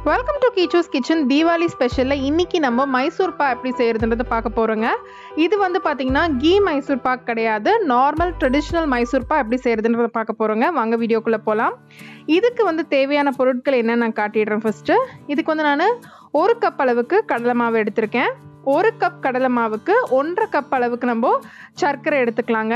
welcome to Keechu's kitchen Deepavali ஸ்பெஷலில் இன்னைக்கு நம்ம மைசூர் பா எப்படி செய்கிறதுன்றதை பார்க்க போகிறோங்க இது வந்து பார்த்தீங்கன்னா கீ மைசூர் பாக் கிடையாது நார்மல் ட்ரெடிஷ்னல் மைசூர் பா எப்படி செய்கிறதுன்றதை பார்க்க போகிறோங்க வாங்க வீடியோக்குள்ளே போகலாம் இதுக்கு வந்து தேவையான பொருட்கள் என்ன நான் காட்டிடுறேன் ஃபஸ்ட்டு இதுக்கு வந்து நான் ஒரு கப் அளவுக்கு கடலை மாவு எடுத்திருக்கேன் ஒரு கப் கடலை மாவுக்கு ஒன்றரை கப் அளவுக்கு நம்ம சர்க்கரை எடுத்துக்கலாங்க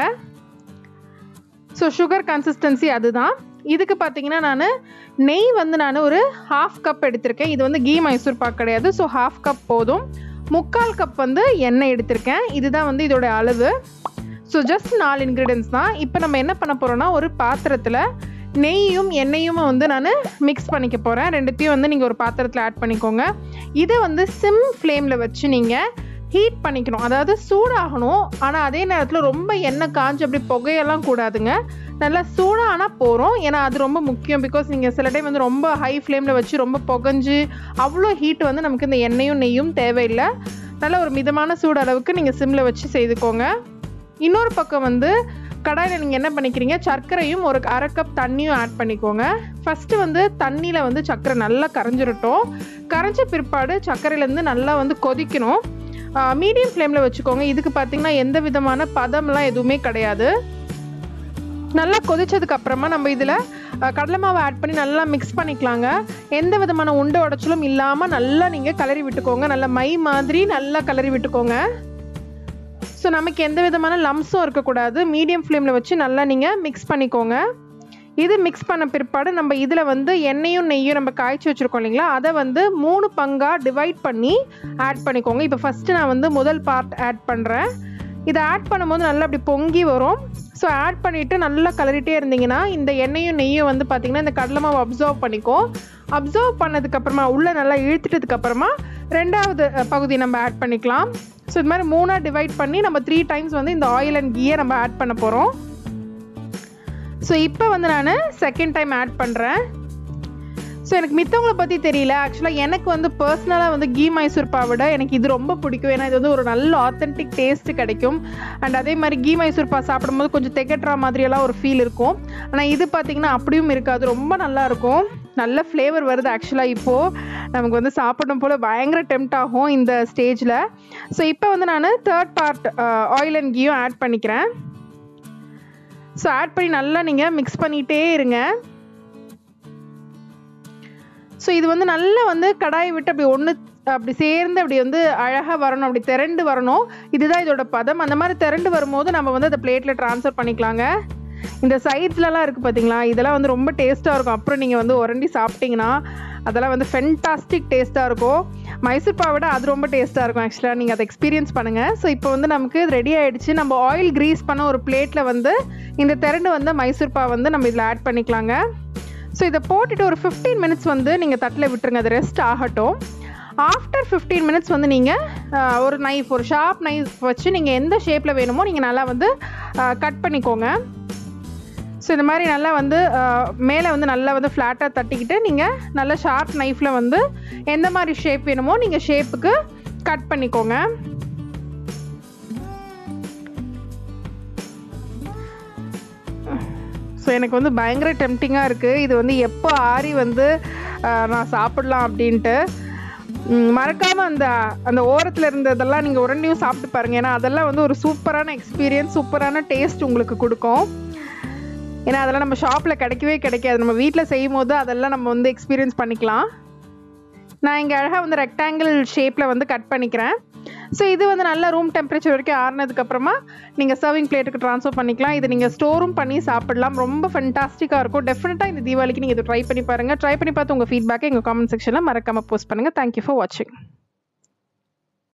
ஸோ சுகர் கன்சிஸ்டன்சி அதுதான் இதுக்கு பார்த்தீங்கன்னா நான் நெய் வந்து நான் ஒரு ஹாஃப் கப் எடுத்திருக்கேன் இது வந்து கீ மைசூர் பாக் கிடையாது ஸோ ஹாஃப் கப் போதும் முக்கால் கப் வந்து எண்ணெய் எடுத்திருக்கேன் இதுதான் வந்து இதோட அளவு ஸோ ஜஸ்ட் நாலு இன்க்ரீடியன்ஸ் தான் இப்போ நம்ம என்ன பண்ண போகிறோம்னா ஒரு பாத்திரத்தில் நெய்யும் எண்ணெயும் வந்து நான் மிக்ஸ் பண்ணிக்க போகிறேன் ரெண்டுத்தையும் வந்து நீங்கள் ஒரு பாத்திரத்தில் ஆட் பண்ணிக்கோங்க இதை வந்து சிம் ஃப்ளேமில் வச்சு நீங்கள் ஹீட் பண்ணிக்கணும் அதாவது சூடாகணும் ஆனால் அதே நேரத்தில் ரொம்ப எண்ணெய் காஞ்சு அப்படி புகையெல்லாம் கூடாதுங்க நல்லா சூடானா போகிறோம் ஏன்னா அது ரொம்ப முக்கியம் பிகாஸ் நீங்கள் சில டைம் வந்து ரொம்ப ஹை ஃப்ளேமில் வச்சு ரொம்ப புகஞ்சு அவ்வளோ ஹீட் வந்து நமக்கு இந்த எண்ணெயும் நெய்யும் தேவையில்லை நல்ல ஒரு மிதமான சூடு அளவுக்கு நீங்கள் சிம்மில் வச்சு செய்துக்கோங்க இன்னொரு பக்கம் வந்து கடாயில் நீங்கள் என்ன பண்ணிக்கிறீங்க சர்க்கரையும் ஒரு அரை கப் தண்ணியும் ஆட் பண்ணிக்கோங்க ஃபஸ்ட்டு வந்து தண்ணியில் வந்து சர்க்கரை நல்லா கரைஞ்சிரட்டும் கரைஞ்ச பிற்பாடு சர்க்கரையிலேருந்து நல்லா வந்து கொதிக்கணும் மீடியம் ஃப்ளேமில் வச்சுக்கோங்க இதுக்கு பார்த்தீங்கன்னா எந்த விதமான பதம்லாம் எதுவுமே கிடையாது நல்லா கொதிச்சதுக்கு அப்புறமா நம்ம இதில் கடலை மாவை ஆட் பண்ணி நல்லா மிக்ஸ் பண்ணிக்கலாங்க எந்த விதமான உண்டை உடச்சலும் இல்லாமல் நல்லா நீங்கள் கலரி விட்டுக்கோங்க நல்லா மை மாதிரி நல்லா கலரி விட்டுக்கோங்க ஸோ நமக்கு எந்த விதமான லம்ஸும் இருக்கக்கூடாது மீடியம் ஃப்ளேமில் வச்சு நல்லா நீங்கள் மிக்ஸ் பண்ணிக்கோங்க இது மிக்ஸ் பண்ண பிற்பாடு நம்ம இதில் வந்து எண்ணெயும் நெய்யும் நம்ம காய்ச்சி வச்சுருக்கோம் இல்லைங்களா அதை வந்து மூணு பங்காக டிவைட் பண்ணி ஆட் பண்ணிக்கோங்க இப்போ ஃபஸ்ட்டு நான் வந்து முதல் பார்ட் ஆட் பண்ணுறேன் இதை ஆட் பண்ணும்போது நல்லா அப்படி பொங்கி வரும் ஸோ ஆட் பண்ணிவிட்டு நல்லா கலரிட்டே இருந்தீங்கன்னா இந்த எண்ணெயும் நெய்யும் வந்து பார்த்திங்கன்னா இந்த கடலை மாவு அப்சர்வ் பண்ணிக்கும் அப்சர்வ் பண்ணதுக்கப்புறமா உள்ளே நல்லா இழுத்துட்டதுக்கப்புறமா ரெண்டாவது பகுதி நம்ம ஆட் பண்ணிக்கலாம் ஸோ இது மாதிரி மூணாக டிவைட் பண்ணி நம்ம த்ரீ டைம்ஸ் வந்து இந்த ஆயில் அண்ட் கீயை நம்ம ஆட் பண்ண போகிறோம் ஸோ இப்போ வந்து நான் செகண்ட் டைம் ஆட் பண்ணுறேன் ஸோ எனக்கு மித்தவங்களை பற்றி தெரியல ஆக்சுவலாக எனக்கு வந்து பர்சனலாக வந்து கீ மைசூர் பாவிட எனக்கு இது ரொம்ப பிடிக்கும் ஏன்னா இது வந்து ஒரு நல்ல ஆத்தென்டிக் டேஸ்ட்டு கிடைக்கும் அண்ட் அதே மாதிரி கீ மைசூர் பா சாப்பிடும்போது கொஞ்சம் திகட்டுற மாதிரியெல்லாம் ஒரு ஃபீல் இருக்கும் ஆனால் இது பார்த்திங்கன்னா அப்படியும் இருக்காது ரொம்ப நல்லா இருக்கும் நல்ல ஃப்ளேவர் வருது ஆக்சுவலாக இப்போது நமக்கு வந்து சாப்பிடணும் போல் பயங்கர டெம்ட் ஆகும் இந்த ஸ்டேஜில் ஸோ இப்போ வந்து நான் தேர்ட் பார்ட் ஆயில் அண்ட் கீயும் ஆட் பண்ணிக்கிறேன் ஸோ ஆட் பண்ணி நல்லா நீங்கள் மிக்ஸ் பண்ணிகிட்டே இருங்க ஸோ இது வந்து நல்லா வந்து கடாயை விட்டு அப்படி ஒன்று அப்படி சேர்ந்து அப்படி வந்து அழகாக வரணும் அப்படி திரண்டு வரணும் இதுதான் இதோட பதம் அந்த மாதிரி திரண்டு வரும்போது நம்ம வந்து அதை பிளேட்டில் ட்ரான்ஸ்ஃபர் பண்ணிக்கலாங்க இந்த சைட்ஸ்லலாம் இருக்குது பார்த்தீங்களா இதெல்லாம் வந்து ரொம்ப டேஸ்ட்டாக இருக்கும் அப்புறம் நீங்கள் வந்து உரண்டி சாப்பிட்டீங்கன்னா அதெல்லாம் வந்து ஃபென்டாஸ்டிக் டேஸ்ட்டாக இருக்கும் மைசூர் பாவோட அது ரொம்ப டேஸ்ட்டாக இருக்கும் ஆக்சுவலாக நீங்கள் அதை எக்ஸ்பீரியன்ஸ் பண்ணுங்கள் ஸோ இப்போ வந்து நமக்கு ரெடி ஆகிடுச்சு நம்ம ஆயில் க்ரீஸ் பண்ண ஒரு பிளேட்டில் வந்து இந்த திரண்டு வந்து மைசூர் பா வந்து நம்ம இதில் ஆட் பண்ணிக்கலாங்க ஸோ இதை போட்டுட்டு ஒரு ஃபிஃப்டீன் மினிட்ஸ் வந்து நீங்கள் தட்டில் விட்டுருங்க அது ரெஸ்ட் ஆகட்டும் ஆஃப்டர் ஃபிஃப்டீன் மினிட்ஸ் வந்து நீங்கள் ஒரு நைஃப் ஒரு ஷார்ப் நைஃப் வச்சு நீங்கள் எந்த ஷேப்பில் வேணுமோ நீங்கள் நல்லா வந்து கட் பண்ணிக்கோங்க ஸோ இந்த மாதிரி நல்லா வந்து மேலே வந்து நல்லா வந்து ஃப்ளாட்டாக தட்டிக்கிட்டு நீங்கள் நல்லா ஷார்ப் நைஃப்பில் வந்து எந்த மாதிரி ஷேப் வேணுமோ நீங்கள் ஷேப்புக்கு கட் பண்ணிக்கோங்க ஸோ எனக்கு வந்து பயங்கர டெம்டிங்காக இருக்குது இது வந்து எப்போ ஆறி வந்து நான் சாப்பிட்லாம் அப்படின்ட்டு மறக்காமல் அந்த அந்த ஓரத்தில் இருந்ததெல்லாம் நீங்கள் உடனேயும் சாப்பிட்டு பாருங்கள் ஏன்னா அதெல்லாம் வந்து ஒரு சூப்பரான எக்ஸ்பீரியன்ஸ் சூப்பரான டேஸ்ட் உங்களுக்கு கொடுக்கும் ஏன்னா அதெல்லாம் நம்ம ஷாப்பில் கிடைக்கவே கிடைக்காது நம்ம வீட்டில் செய்யும் போது அதெல்லாம் நம்ம வந்து எக்ஸ்பீரியன்ஸ் பண்ணிக்கலாம் நான் இங்கே அழகாக வந்து ரெக்டாங்கிள் ஷேப்பில் வந்து கட் பண்ணிக்கிறேன் ஸோ இது வந்து நல்லா ரூம் டெம்பரேச்சர் வரைக்கும் ஆறுனதுக்கப்புறமா நீங்கள் சர்விங் பிளேட்டுக்கு ட்ரான்ஸ்ஃபர் பண்ணிக்கலாம் இது நீங்கள் ஸ்டோரும் பண்ணி சாப்பிடலாம் ரொம்ப ஃபென்டாஸ்டிக்காக இருக்கும் டெஃபினட்டாக இந்த தீபாவளிக்கு நீங்கள் இதை ட்ரை பண்ணி பாருங்கள் ட்ரை பண்ணி பார்த்து உங்கள் ஃபீட்பேக்கை எங்கள் காமெண்ட் செக்ஷனில் மறக்காமல் போஸ்ட் பண்ணுங்கள் தேங்க்யூ ஃபார் வாட்சிங்